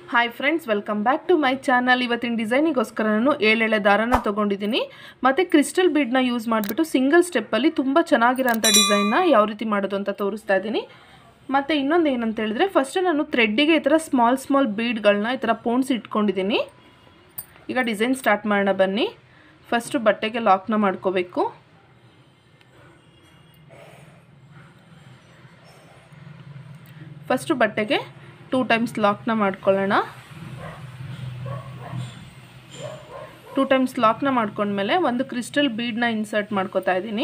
hi friends welcome back to my channel ಇವತ್ತಿನ ಡಿಸೈನಿಗೋಸ್ಕರ ನಾನು ಏಳೆಳೆ ದಾರನ ತೊಗೊಂಡಿದ್ದೀನಿ ಮತ್ತು ಕ್ರಿಸ್ಟಲ್ ಬೀಡ್ನ ಯೂಸ್ ಮಾಡಿಬಿಟ್ಟು ಸಿಂಗಲ್ ಸ್ಟೆಪ್ಪಲ್ಲಿ ತುಂಬ ಚೆನ್ನಾಗಿರೋಂಥ ಡಿಸೈನ್ನ ಯಾವ ರೀತಿ ಮಾಡೋದು ಅಂತ ತೋರಿಸ್ತಾ ಇದ್ದೀನಿ ಮತ್ತು ಇನ್ನೊಂದು ಏನಂತ ಹೇಳಿದ್ರೆ ಫಸ್ಟ್ ನಾನು ಥ್ರೆಡ್ಡಿಗೆ ಈ ಥರ ಸ್ಮಾಲ್ ಸ್ಮಾಲ್ ಬೀಡ್ಗಳನ್ನ ಈ ಥರ ಪೋಣ್ಸ್ ಇಟ್ಕೊಂಡಿದ್ದೀನಿ ಈಗ ಡಿಸೈನ್ ಸ್ಟಾರ್ಟ್ ಮಾಡೋಣ ಬನ್ನಿ ಫಸ್ಟು ಬಟ್ಟೆಗೆ ಲಾಕ್ನ ಮಾಡ್ಕೋಬೇಕು ಫಸ್ಟು ಬಟ್ಟೆಗೆ ಟೂ ಟೈಮ್ಸ್ ಲಾಕ್ನ ಮಾಡ್ಕೊಳ್ಳೋಣ ಟೂ ಟೈಮ್ಸ್ ಲಾಕ್ನ ಮಾಡ್ಕೊಂಡ್ಮೇಲೆ ಒಂದು ಕ್ರಿಸ್ಟಲ್ ಬೀಡನ್ನ ಇನ್ಸರ್ಟ್ ಮಾಡ್ಕೋತಾ ಇದ್ದೀನಿ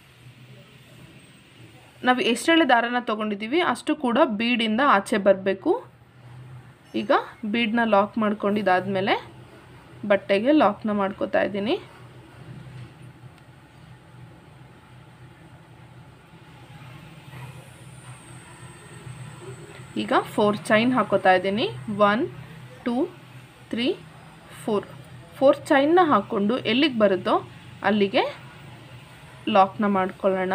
ನಾವು ಎಷ್ಟೆಳೆ ದಾರನ ತೊಗೊಂಡಿದ್ದೀವಿ ಅಷ್ಟು ಕೂಡ ಬೀಡಿಂದ ಆಚೆ ಬರಬೇಕು ಈಗ ಬೀಡನ್ನ ಲಾಕ್ ಮಾಡ್ಕೊಂಡಿದ್ದಾದಮೇಲೆ ಬಟ್ಟೆಗೆ ಲಾಕ್ನ ಮಾಡ್ಕೋತಾ ಇದ್ದೀನಿ ಈಗ ಫೋರ್ ಚೈನ್ ಹಾಕೋತಾ ಇದ್ದೀನಿ one two three four four ಚೈನ್ನ ಹಾಕ್ಕೊಂಡು ಎಲ್ಲಿಗೆ ಬರುತ್ತೋ ಅಲ್ಲಿಗೆ ಲಾಕ್ನ ಮಾಡ್ಕೊಳ್ಳೋಣ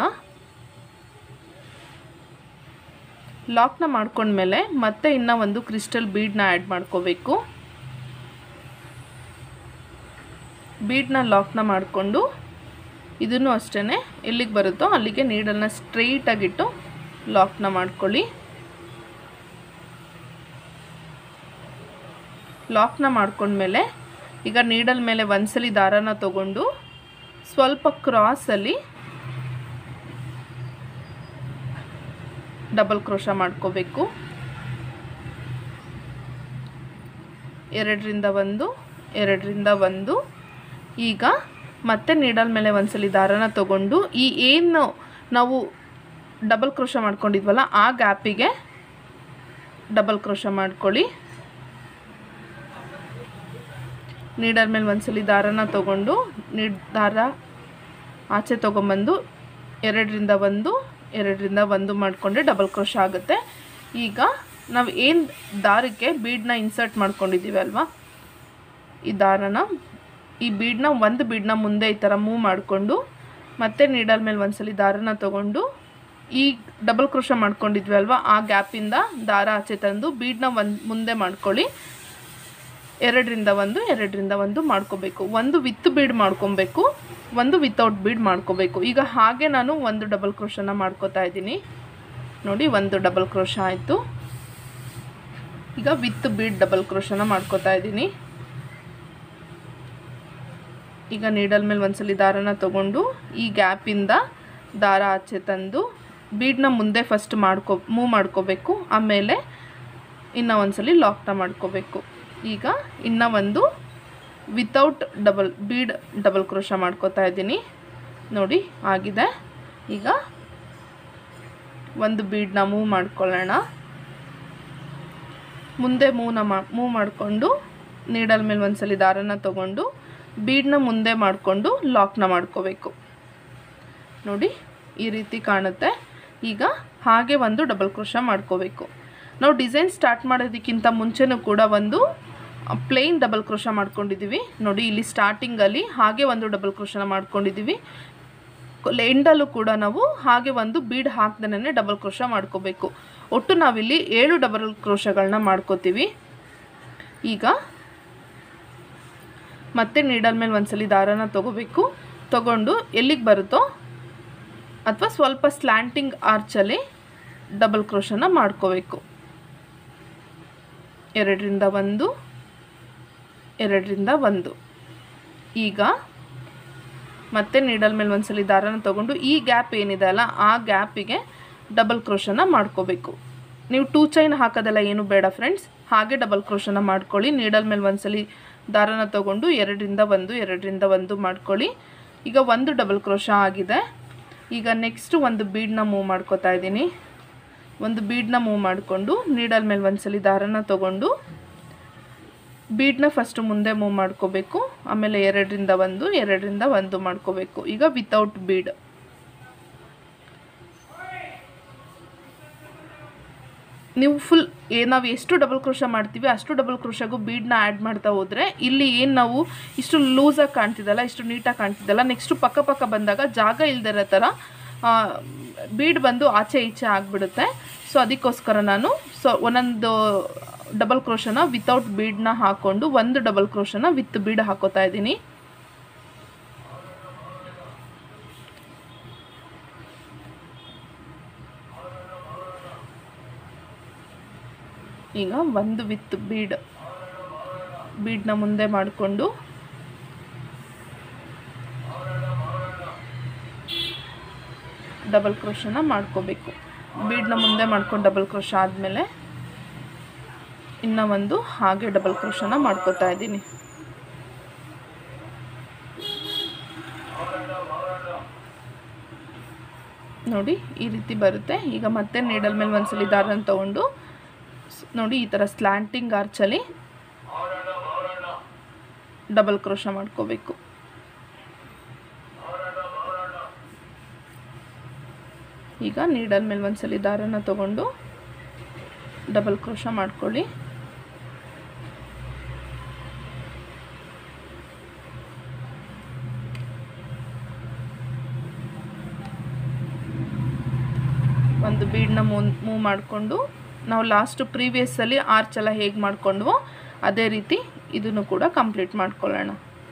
ಲಾಕ್ನ ಮಾಡ್ಕೊಂಡ್ಮೇಲೆ ಮತ್ತೆ ಇನ್ನೂ ಒಂದು ಕ್ರಿಸ್ಟಲ್ ಬೀಡನ್ನ ಆ್ಯಡ್ ಮಾಡ್ಕೋಬೇಕು ಬೀಡನ್ನ ಲಾಕ್ನ ಮಾಡಿಕೊಂಡು ಇದನ್ನು ಅಷ್ಟೇ ಎಲ್ಲಿಗೆ ಬರುತ್ತೋ ಅಲ್ಲಿಗೆ ನೀಡಲ್ನ ಸ್ಟ್ರೈಟಾಗಿಟ್ಟು ಲಾಕ್ನ ಮಾಡ್ಕೊಳ್ಳಿ ಲಾಕ್ನ ಮಾಡ್ಕೊಂಡ್ಮೇಲೆ ಈಗ ನೀಡಲ್ ಮೇಲೆ ಒಂದ್ಸಲಿ ದಾರನ ತಗೊಂಡು ಸ್ವಲ್ಪ ಕ್ರಾಸಲ್ಲಿ ಡಬಲ್ ಕ್ರೋಶ ಮಾಡ್ಕೋಬೇಕು ಎರಡರಿಂದ ಒಂದು ಎರಡರಿಂದ ಒಂದು ಈಗ ಮತ್ತೆ ನೀಡಲ್ ಮೇಲೆ ಒಂದ್ಸಲಿ ದಾರನ ತಗೊಂಡು ಈ ಏನು ನಾವು ಡಬಲ್ ಕ್ರೋಶ ಮಾಡ್ಕೊಂಡಿದ್ವಲ್ಲ ಆ ಗ್ಯಾಪಿಗೆ ಡಬಲ್ ಕ್ರೋಶ ಮಾಡ್ಕೊಳ್ಳಿ ನೀಡಲ್ ಮೇಲೆ ಒಂದ್ಸಲಿ ದಾರನ ತೊಗೊಂಡು ನೀಡ್ ದಾರ ಆಚೆ ತೊಗೊಂಬಂದು ಎರಡರಿಂದ ಒಂದು ಎರಡರಿಂದ ಒಂದು ಮಾಡಿಕೊಂಡ್ರೆ ಡಬಲ್ ಕ್ರೋಶ ಆಗುತ್ತೆ ಈಗ ನಾವು ಏನು ದಾರಕ್ಕೆ ಬೀಡನ್ನ ಇನ್ಸರ್ಟ್ ಮಾಡ್ಕೊಂಡಿದ್ದೀವಿ ಅಲ್ವಾ ಈ ದಾರನ ಈ ಬೀಡನ್ನ ಒಂದು ಬೀಡನ್ನ ಮುಂದೆ ಈ ಥರ ಮೂವ್ ಮಾಡಿಕೊಂಡು ಮತ್ತೆ ನೀಡಲ್ ಮೇಲೆ ಒಂದ್ಸಲಿ ದಾರನ ತೊಗೊಂಡು ಈ ಡಬಲ್ ಕ್ರೋಶ ಮಾಡ್ಕೊಂಡಿದ್ವಿ ಅಲ್ವಾ ಆ ಗ್ಯಾಪಿಂದ ದಾರ ಆಚೆ ತಂದು ಬೀಡನ್ನ ಒಂದು ಮುಂದೆ ಮಾಡ್ಕೊಳ್ಳಿ ಎರಡರಿಂದ ಒಂದು ಎರಡರಿಂದ ಒಂದು ಮಾಡ್ಕೋಬೇಕು ಒಂದು ವಿತ್ ಬೀಡ್ ಮಾಡ್ಕೊಬೇಕು ಒಂದು ವಿತೌಟ್ ಬೀಡ್ ಮಾಡ್ಕೋಬೇಕು ಈಗ ಹಾಗೆ ನಾನು ಒಂದು ಡಬಲ್ ಕ್ರೋಶನ ಮಾಡ್ಕೋತಾ ಇದ್ದೀನಿ ನೋಡಿ ಒಂದು ಡಬಲ್ ಕ್ರೋಶ ಆಯಿತು ಈಗ ವಿತ್ ಬೀಡ್ ಡಬಲ್ ಕ್ರೋಶನ ಮಾಡ್ಕೋತಾ ಇದ್ದೀನಿ ಈಗ ನೀಡಲ್ ಮೇಲೆ ಒಂದ್ಸಲಿ ದಾರನ ತಗೊಂಡು ಈ ಗ್ಯಾಪಿಂದ ದಾರ ಆಚೆ ತಂದು ಬೀಡನ್ನ ಮುಂದೆ ಫಸ್ಟ್ ಮಾಡ್ಕೊ ಮೂವ್ ಮಾಡ್ಕೋಬೇಕು ಆಮೇಲೆ ಇನ್ನೂ ಒಂದ್ಸಲಿ ಲಾಕ್ನ ಮಾಡ್ಕೋಬೇಕು ಈಗ ಇನ್ನೂ ಒಂದು without double bead double crochet ಮಾಡ್ಕೋತಾ ಇದ್ದೀನಿ ನೋಡಿ ಆಗಿದೆ ಈಗ ಒಂದು ಬೀಡನ್ನ ಮೂವ್ ಮಾಡ್ಕೊಳ್ಳೋಣ ಮುಂದೆ ಮೂವ್ನ ಮಾ ಮೂವ್ ಮಾಡಿಕೊಂಡು ನೀಡಲ್ ಮೇಲೆ ಒಂದ್ಸಲಿ ದಾರನ ತೊಗೊಂಡು ಬೀಡನ್ನ ಮುಂದೆ ಮಾಡಿಕೊಂಡು ಲಾಕ್ನ ಮಾಡ್ಕೋಬೇಕು ನೋಡಿ ಈ ರೀತಿ ಕಾಣುತ್ತೆ ಈಗ ಹಾಗೆ ಒಂದು ಡಬಲ್ ಕ್ರೋಶ ಮಾಡ್ಕೋಬೇಕು ನಾವು ಡಿಸೈನ್ ಸ್ಟಾರ್ಟ್ ಮಾಡೋದಕ್ಕಿಂತ ಮುಂಚೆನೂ ಕೂಡ ಒಂದು ಪ್ಲೇನ್ ಡಬಲ್ ಕ್ರೋಶ ಮಾಡ್ಕೊಂಡಿದ್ದೀವಿ ನೋಡಿ ಇಲ್ಲಿ ಸ್ಟಾರ್ಟಿಂಗಲ್ಲಿ ಹಾಗೆ ಒಂದು ಡಬಲ್ ಕ್ರೋಶನ ಮಾಡ್ಕೊಂಡಿದ್ದೀವಿ ಎಂಡಲ್ಲೂ ಕೂಡ ನಾವು ಹಾಗೆ ಒಂದು ಬೀಡ್ ಹಾಕ್ದೇ ಡಬಲ್ ಕ್ರೋಶ ಮಾಡ್ಕೋಬೇಕು ಒಟ್ಟು ನಾವಿಲ್ಲಿ ಏಳು ಡಬಲ್ ಕ್ರೋಶಗಳನ್ನ ಮಾಡ್ಕೋತೀವಿ ಈಗ ಮತ್ತೆ ನೀಡಲ್ ಮೇಲೆ ಒಂದ್ಸಲಿ ದಾರನ ತೊಗೋಬೇಕು ತೊಗೊಂಡು ಎಲ್ಲಿಗೆ ಬರುತ್ತೋ ಅಥವಾ ಸ್ವಲ್ಪ ಸ್ಲ್ಯಾಂಟಿಂಗ್ ಆರ್ಚಲ್ಲಿ ಡಬಲ್ ಕ್ರೋಶನ ಮಾಡ್ಕೋಬೇಕು ಎರಡರಿಂದ ಒಂದು ಎರಡರಿಂದ ಒಂದು ಈಗ ಮತ್ತೆ ನೀಡಲ್ ಮೇಲೆ ಒಂದ್ಸಲಿ ದಾರನ ತೊಗೊಂಡು ಈ ಗ್ಯಾಪ್ ಏನಿದೆ ಅಲ್ಲ ಆ ಗ್ಯಾಪಿಗೆ ಡಬಲ್ ಕ್ರೋಶನ ಮಾಡ್ಕೋಬೇಕು ನೀವು ಟೂ ಚೈನ್ ಹಾಕೋದೆಲ್ಲ ಏನು ಬೇಡ ಫ್ರೆಂಡ್ಸ್ ಹಾಗೆ ಡಬಲ್ ಕ್ರೋಶನ ಮಾಡ್ಕೊಳ್ಳಿ ನೀಡಲ್ ಮೇಲೆ ಒಂದ್ಸಲಿ ದಾರನ ತೊಗೊಂಡು ಎರಡರಿಂದ ಒಂದು ಎರಡರಿಂದ ಒಂದು ಮಾಡ್ಕೊಳ್ಳಿ ಈಗ ಒಂದು ಡಬಲ್ ಕ್ರೋಶ ಆಗಿದೆ ಈಗ ನೆಕ್ಸ್ಟು ಒಂದು ಬೀಡನ್ನ ಮೂವ್ ಮಾಡ್ಕೋತಾ ಇದ್ದೀನಿ ಒಂದು ಬೀಡನ್ನ ಮೂವ್ ಮಾಡಿಕೊಂಡು ನೀಡಲ್ ಮೇಲೆ ಒಂದ್ಸಲಿ ದಾರನ ತೊಗೊಂಡು ಬೀಡನ್ನ ಫಸ್ಟು ಮುಂದೆ ಮೂವ್ ಮಾಡ್ಕೋಬೇಕು ಆಮೇಲೆ ಎರಡರಿಂದ ಒಂದು ಎರಡರಿಂದ ಒಂದು ಮಾಡ್ಕೋಬೇಕು ಈಗ ವಿತೌಟ್ ಬೀಡ್ ನೀವು ಫುಲ್ ಏ ನಾವು ಎಷ್ಟು ಡಬಲ್ ಕ್ರೋಶ ಮಾಡ್ತೀವಿ ಅಷ್ಟು ಡಬಲ್ ಕ್ರೋಶಗೂ ಬೀಡನ್ನ ಆ್ಯಡ್ ಮಾಡ್ತಾ ಹೋದರೆ ಇಲ್ಲಿ ಏನು ನಾವು ಇಷ್ಟು ಲೂಸಾಗಿ ಕಾಣ್ತಿದ್ದಲ್ಲ ಇಷ್ಟು ನೀಟಾಗಿ ಕಾಣ್ತಿದ್ದಲ್ಲ ನೆಕ್ಸ್ಟು ಪಕ್ಕ ಪಕ್ಕ ಬಂದಾಗ ಜಾಗ ಇಲ್ದಿರೋ ಥರ ಬೀಡ್ ಬಂದು ಆಚೆ ಈಚೆ ಆಗಿಬಿಡುತ್ತೆ ಸೊ ಅದಕ್ಕೋಸ್ಕರ ನಾನು ಸೊ ಒಂದೊಂದು ಡಬಲ್ ಕ್ರೋಶನ ವಿತೌಟ್ ಬೀಡನ್ನ ಹಾಕ್ಕೊಂಡು ಒಂದು ಡಬಲ್ ಕ್ರೋಶನ ವಿತ್ ಬೀಡ್ ಹಾಕೋತಾ ಇದ್ದೀನಿ ಈಗ ಒಂದು ವಿತ್ ಬೀಡ್ ಬೀಡನ್ನ ಮುಂದೆ ಮಾಡಿಕೊಂಡು ಡಬಲ್ ಕ್ರೋಶನ ಮಾಡ್ಕೋಬೇಕು ಬೀಡನ್ನ ಮುಂದೆ ಮಾಡ್ಕೊಂಡು ಡಬಲ್ ಕ್ರೋಶ ಆದಮೇಲೆ ಇನ್ನು ಒಂದು ಹಾಗೆ ಡಬಲ್ ಕ್ರೋಶನ ಮಾಡ್ಕೋತಾ ಇದ್ದೀನಿ ನೋಡಿ ಈ ರೀತಿ ಬರುತ್ತೆ ಈಗ ಮತ್ತೆ ನೀಡಲ್ ಮೇಲೆ ಒಂದ್ಸಲಿ ದಾರನ ತಗೊಂಡು ಸ್- ನೋಡಿ ಈ ಥರ ಸ್ಲ್ಯಾಂಟಿಂಗ್ ಆರ್ಚಲ್ಲಿ ಡಬಲ್ ಕ್ರೋಶ ಮಾಡ್ಕೋಬೇಕು ಈಗ ನೀಡಲ್ ಮೇಲೆ ಒಂದ್ಸಲಿ ದಾರನ ತಗೊಂಡು ಡಬಲ್ ಕ್ರೋಶ ಮಾಡ್ಕೊಳ್ಳಿ ಒಂದು ಬೀಡನ್ನ ಮೂವ್ ಮೂವ್ ಮಾಡಿಕೊಂಡು ನಾವು ಲಾಸ್ಟ್ ಪ್ರೀವಿಯಸ್ಸಲ್ಲಿ ಆರ್ಚ್ ಎಲ್ಲ ಹೇಗೆ ಮಾಡ್ಕೊಂಡ್ವೋ ಅದೇ ರೀತಿ ಇದನ್ನು ಕೂಡ ಕಂಪ್ಲೀಟ್ ಮಾಡ್ಕೊಳ್ಳೋಣ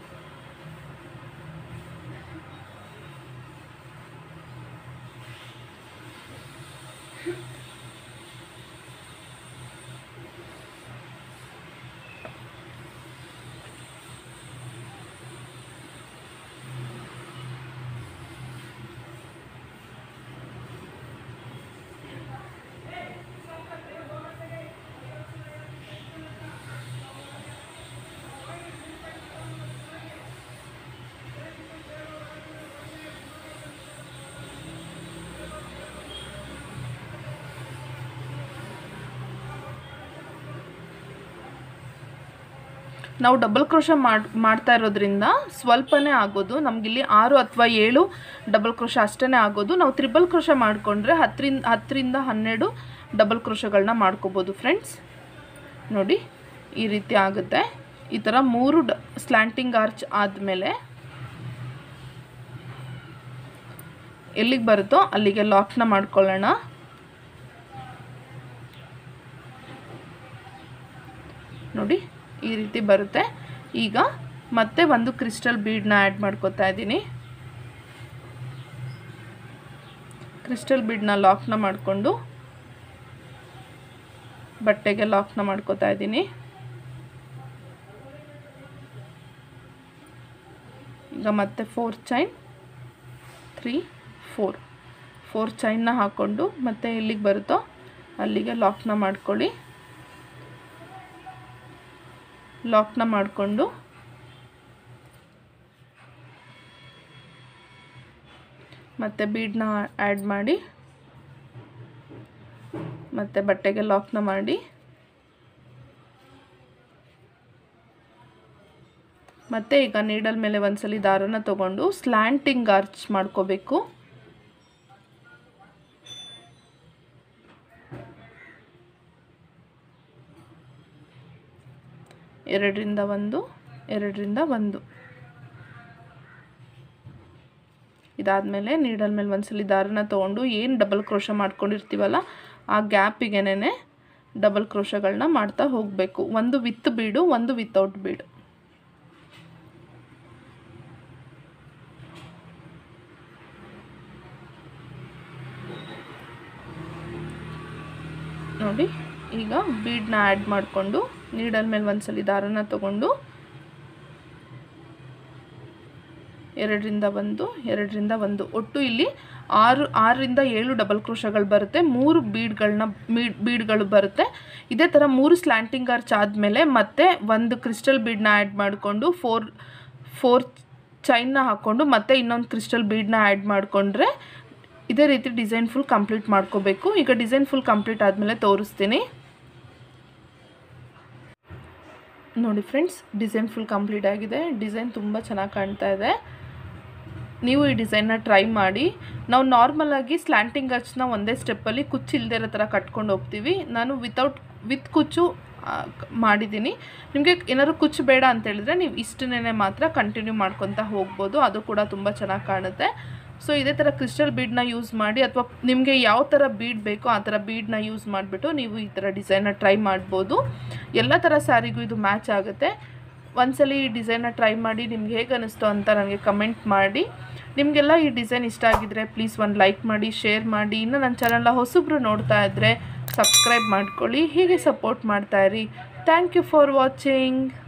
ನಾವು ಡಬಲ್ ಕ್ರೋಶ ಮಾಡ್ ಮಾಡ್ತಾ ಇರೋದ್ರಿಂದ ಸ್ವಲ್ಪನೇ ಆಗೋದು ನಮಗಿಲ್ಲಿ ಆರು ಅಥವಾ ಏಳು ಡಬಲ್ ಕ್ರೋಶ ಅಷ್ಟೇ ಆಗೋದು ನಾವು ತ್ರಿಬಲ್ ಕ್ರೋಶ ಮಾಡಿಕೊಂಡ್ರೆ ಹತ್ತರಿಂದ ಹತ್ತರಿಂದ ಹನ್ನೆರಡು ಡಬಲ್ ಕ್ರೋಶಗಳನ್ನ ಮಾಡ್ಕೋಬೋದು ಫ್ರೆಂಡ್ಸ್ ನೋಡಿ ಈ ರೀತಿ ಆಗುತ್ತೆ ಈ ಥರ ಮೂರು ಡ ಸ್ಲ್ಯಾಂಟಿಂಗ್ ಆರ್ಚ್ ಆದಮೇಲೆ ಎಲ್ಲಿಗೆ ಬರುತ್ತೋ ಅಲ್ಲಿಗೆ ಲಾಕ್ನ ಮಾಡ್ಕೊಳ್ಳೋಣ ನೋಡಿ ಈ ರೀತಿ ಬರುತ್ತೆ ಈಗ ಮತ್ತೆ ಒಂದು ಕ್ರಿಸ್ಟಲ್ ಬೀಡನ್ನ ಆ್ಯಡ್ ಮಾಡ್ಕೋತಾ ಇದ್ದೀನಿ ಕ್ರಿಸ್ಟಲ್ ಬೀಡನ್ನ ಲಾಕ್ನ ಮಾಡಿಕೊಂಡು ಬಟ್ಟೆಗೆ ಲಾಕ್ನ ಮಾಡ್ಕೋತಾ ಇದ್ದೀನಿ ಈಗ ಮತ್ತೆ four chain three four four ಚೈನ್ನ ಹಾಕ್ಕೊಂಡು ಮತ್ತೆ ಎಲ್ಲಿಗೆ ಬರುತ್ತೋ ಅಲ್ಲಿಗೆ ಲಾಕ್ನ ಮಾಡ್ಕೊಳ್ಳಿ ಲಾಕ್ನ ಮಾಡಿಕೊಂಡು ಮತ್ತು ಬೀಡನ್ನ ಆ್ಯಡ್ ಮಾಡಿ ಮತ್ತು ಬಟ್ಟೆಗೆ ಲಾಕ್ನ ಮಾಡಿ ಮತ್ತು ಈಗ ನೀಡಲ್ ಮೇಲೆ ಒಂದ್ಸಲಿ ದಾರನ ತಗೊಂಡು ಸ್ಲ್ಯಾಂಟಿಂಗ್ ಆರ್ಚ್ ಮಾಡ್ಕೋಬೇಕು ಎರಡರಿಂದ ಒಂದು ಎರಡರಿಂದ ಒಂದು ಇದಾದಮೇಲೆ ನೀಡಲ್ ಮೇಲೆ ಒಂದ್ಸಲಿ ದಾರನ ತೊಗೊಂಡು ಏನು ಡಬಲ್ ಕ್ರೋಶ ಮಾಡ್ಕೊಂಡಿರ್ತೀವಲ್ಲ ಆ ಗ್ಯಾಪಿಗೆನೇ ಡಬಲ್ ಕ್ರೋಶಗಳನ್ನ ಮಾಡ್ತಾ ಹೋಗಬೇಕು ಒಂದು ವಿತ್ ಬೀಡು ಒಂದು ವಿತೌಟ್ ಬೀಡು ನೋಡಿ ಈಗ ಬೀಡನ್ನ ಆ್ಯಡ್ ಮಾಡಿಕೊಂಡು ನೀಡಲ್ ಮೇಲೆ ಒಂದ್ಸಲಿ ದಾರನ ತಗೊಂಡು ಎರಡರಿಂದ ಒಂದು ಎರಡರಿಂದ ಒಂದು ಒಟ್ಟು ಇಲ್ಲಿ ಆರು ಆರರಿಂದ ಏಳು ಡಬಲ್ ಕ್ರೋಶಗಳು ಬರುತ್ತೆ ಮೂರು ಬೀಡ್ಗಳನ್ನ ಬೀಡ್ ಬೀಡ್ಗಳು ಬರುತ್ತೆ ಇದೇ ಥರ ಮೂರು ಸ್ಲ್ಯಾಂಟಿಂಗ್ ಆರ್ಚ್ ಆದಮೇಲೆ ಮತ್ತೆ ಒಂದು ಕ್ರಿಸ್ಟಲ್ ಬೀಡನ್ನ ಆ್ಯಡ್ ಮಾಡಿಕೊಂಡು ಫೋರ್ ಫೋರ್ ಚೈನ್ನ ಹಾಕ್ಕೊಂಡು ಮತ್ತೆ ಇನ್ನೊಂದು ಕ್ರಿಸ್ಟಲ್ ಬೀಡನ್ನ ಆ್ಯಡ್ ಮಾಡಿಕೊಂಡ್ರೆ ಇದೇ ರೀತಿ ಡಿಸೈನ್ ಫುಲ್ ಕಂಪ್ಲೀಟ್ ಮಾಡ್ಕೋಬೇಕು ಈಗ ಡಿಸೈನ್ ಫುಲ್ ಕಂಪ್ಲೀಟ್ ಆದಮೇಲೆ ತೋರಿಸ್ತೀನಿ ನೋಡಿ ಫ್ರೆಂಡ್ಸ್ ಡಿಸೈನ್ ಫುಲ್ ಕಂಪ್ಲೀಟ್ ಆಗಿದೆ ಡಿಸೈನ್ ತುಂಬ ಚೆನ್ನಾಗಿ ಕಾಣ್ತಾ ಇದೆ ನೀವು ಈ ಡಿಸೈನ್ನ ಟ್ರೈ ಮಾಡಿ ನಾವು ನಾರ್ಮಲಾಗಿ ಸ್ಲ್ಯಾಂಟಿಂಗ್ ಅಚ್ನ ಒಂದೇ ಸ್ಟೆಪ್ಪಲ್ಲಿ ಕುಚ್ಚು ಇಲ್ಲದೆ ಇರೋ ಥರ ಕಟ್ಕೊಂಡು ಹೋಗ್ತೀವಿ ನಾನು ವಿತೌಟ್ ವಿತ್ ಕುಚ್ಚು ಆ, ಕ- ಮಾಡಿದ್ದೀನಿ ನಿಮಗೆ ಏನಾದ್ರು ಕುಚ್ಚು ಬೇಡ ಅಂತ ಹೇಳಿದ್ರೆ ನೀವು ಇಷ್ಟನ್ನೇ ಮಾತ್ರ ಕಂಟಿನ್ಯೂ ಮಾಡ್ಕೊತಾ ಹೋಗ್ಬೋದು ಅದು ಕೂಡ ತುಂಬ ಚೆನ್ನಾಗಿ ಕಾಣುತ್ತೆ ಸೊ ಇದೇ ಥರ ಕ್ರಿಸ್ಟಲ್ ಬೀಡನ್ನ ಯೂಸ್ ಮಾಡಿ ಅಥವಾ ನಿಮಗೆ ಯಾವ ಥರ ಬೀಡ್ ಬೇಕೋ ಆ ಥರ ಬೀಡನ್ನ ಯೂಸ್ ಮಾಡಿಬಿಟ್ಟು ನೀವು ಈ ಥರ ಡಿಸೈನ್ನ ಟ್ರೈ ಮಾಡ್ಬೋದು ಎಲ್ಲ ಥರ ಸ್ಯಾರಿಗೂ ಇದು ಮ್ಯಾಚ್ ಆಗುತ್ತೆ ಒಂದ್ಸಲಿ ಈ ಡಿಸೈನ್ನ ಟ್ರೈ ಮಾಡಿ ನಿಮ್ಗೆ ಹೇಗೆ ಅನ್ನಿಸ್ತು ಅಂತ ನನಗೆ ಕಮೆಂಟ್ ಮಾಡಿ ನಿಮಗೆಲ್ಲ ಈ ಡಿಸೈನ್ ಇಷ್ಟ ಆಗಿದ್ರೆ ಪ್ಲೀಸ್ ಒಂದು ಲೈಕ್ ಮಾಡಿ ಶೇರ್ ಮಾಡಿ ಇನ್ನು ನನ್ನ ಚಾನಲ್ನ ಹೊಸಬ್ರು ನೋಡ್ತಾ ಇದ್ದರೆ ಸಬ್ಸ್ಕ್ರೈಬ್ ಮಾಡ್ಕೊಳ್ಳಿ ಹೀಗೆ ಸಪೋರ್ಟ್ ಮಾಡ್ತಾಯಿರಿ ಥ್ಯಾಂಕ್ ಯು ಫಾರ್ ವಾಚಿಂಗ್